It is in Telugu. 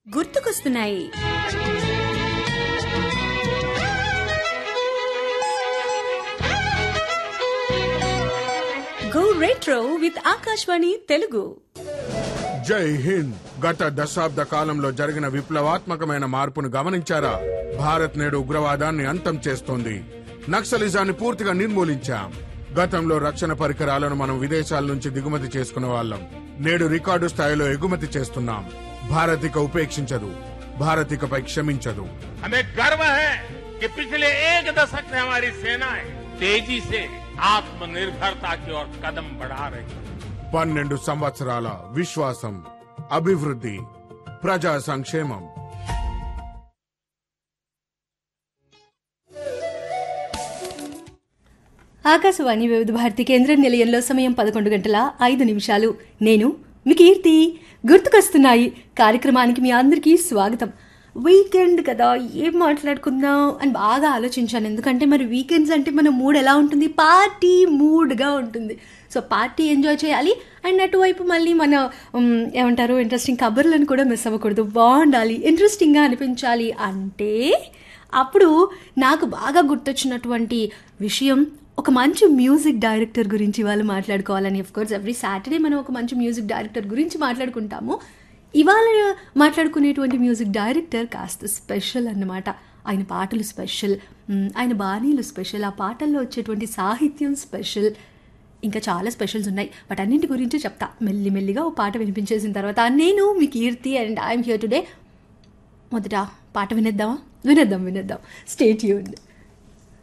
గుర్తుకొస్తున్నాయి go retro with Akashvani Telugu Jai Hind గత దశాబ్ద కాలంలో జరిగిన విప్లవాత్మకమైన మార్పును గమనించారా భారత్ నేడు ఉగ్రవాదాన్ని అంతం చేస్తోంది నక్సలిజాన్ని పూర్తిగా నిర్మూలించాం గతంలో రక్షణ పరికరాలను మనం విదేశాల నుంచి దిగుమతి చేసుకునే వాళ్ళం నేడు రికార్డు స్థాయిలో ఎగుమతి చేస్తున్నాం భారత్ ఇక ఉపేక్షించదు భారత్ ఇకపై క్షమించదు हमें गर्व है कि पिछले एक दशक से हमारी सेनाएं तेजी से आत्मनिर्भरता की ओर कदम बढ़ा रही है పన్నెండు సంవత్సరాల విశ్వాసం అభివృద్ధి ప్రజా సంక్షేమం ఆకాశవాణి వివిధ భారతి కేంద్ర నిలయంలో సమయం పదకొండు గంటల ఐదు నిమిషాలు నేను మీ కీర్తి గుర్తుకొస్తున్నాయి కార్యక్రమానికి మీ అందరికీ స్వాగతం వీకెండ్ కదా ఏం మాట్లాడుకుందాం అని బాగా ఆలోచించాను ఎందుకంటే మరి వీకెండ్స్ అంటే మన మూడ్ ఎలా ఉంటుంది పార్టీ మూడ్గా ఉంటుంది సో పార్టీ ఎంజాయ్ చేయాలి అండ్ అటువైపు మళ్ళీ మన ఉమ్, ఏమంటారు ఇంట్రెస్టింగ్ కబుర్లను కూడా మిస్ అవ్వకూడదు బాగుండాలి ఇంట్రెస్టింగ్గా అనిపించాలి అంటే అప్పుడు నాకు బాగా గుర్తొచ్చినటువంటి విషయం ఒక మంచి మ్యూజిక్ డైరెక్టర్ గురించి వాళ్ళు మాట్లాడుకోవాలని అఫ్ కోర్స్ ఎవ్రీ సాటర్డే మనం ఒక మంచి మ్యూజిక్ డైరెక్టర్ గురించి మాట్లాడుకుంటాము ఇవాళ మాట్లాడుకునేటువంటి మ్యూజిక్ డైరెక్టర్ కాస్త స్పెషల్ అన్నమాట ఆయన పాటలు స్పెషల్ మ్, ఆయన బాణీలు స్పెషల్ ఆ పాటల్లో వచ్చేటువంటి సాహిత్యం స్పెషల్ ఇంకా చాలా స్పెషల్స్ ఉన్నాయి బట్ అన్నింటి గురించి చెప్తా మెల్లిమెల్లిగా ఓ పాట వినిపించేసిన తర్వాత నేను మీ Keerthi and I'm here today మొదట పాట వినేద్దామా వినేద్దాం వినేద్దాం స్టేట్ యూన్